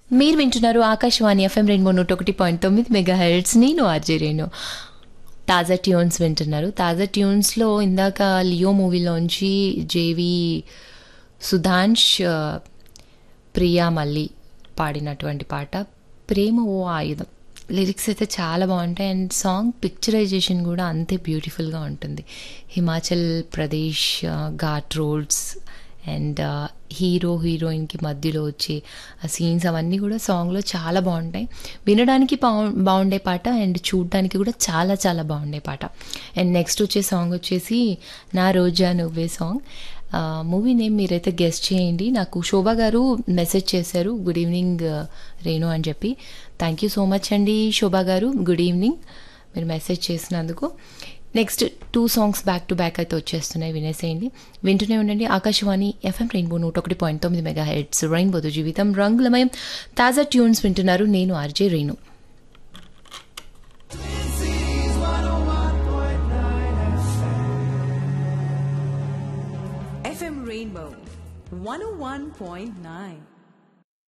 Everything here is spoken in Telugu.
మీరు వింటున్నారు ఆకాశవాణి ఎఫ్ఎం రెండు నూట ఒకటి పాయింట్ తొమ్మిది మెగా హెడ్స్ నేను ఆర్జే రేణు తాజా ట్యూన్స్ వింటున్నారు తాజా ట్యూన్స్లో ఇందాక లియో మూవీలోంచి జేవి సుధాంష్ ఆ, ప్రియా మల్లి పాడినటువంటి పాట ప్రేమ ఓ ఆయుధం లిరిక్స్ అయితే చాలా బాగుంటాయి అండ్ సాంగ్ పిక్చరైజేషన్ కూడా అంతే బ్యూటిఫుల్గా ఉంటుంది హిమాచల్ ప్రదేశ్ ఆ, ఘాట్ రోడ్స్ అండ్ హీరో హీరోయిన్కి మధ్యలో వచ్చే ఆ సీన్స్ అవన్నీ కూడా సాంగ్లో చాలా బాగుంటాయి వినడానికి బాగు బాగుండే పాట అండ్ చూడడానికి కూడా చాలా చాలా బాగుండే పాట అండ్ నెక్స్ట్ వచ్చే సాంగ్ వచ్చేసి నా రోజా నువ్వే సాంగ్ మూవీ నేమ్ మీరైతే గెస్ట్ చేయండి నాకు శోభా గారు మెసేజ్ చేశారు గుడ్ ఈవినింగ్ రేణు అని చెప్పి థ్యాంక్ యూ సో మచ్ అండి శోభా గారు గుడ్ ఈవినింగ్ మీరు మెసేజ్ చేసినందుకు next two songs back to back అయితే వచ్చేస్తున్నాయి వినేసేయండి వింటూనే ఉండండి ఆకాశవాణి ఎఫ్ఎం రెయిన్బో నూట ఒకటి పాయింట్ తొమ్మిది మెగా హెడ్స్ రెయిన్బోతో జీవితం రంగులమయం తాజా ట్యూన్స్ వింటున్నారు నేను ఆర్జే రేణు FM Rainbow 101.9.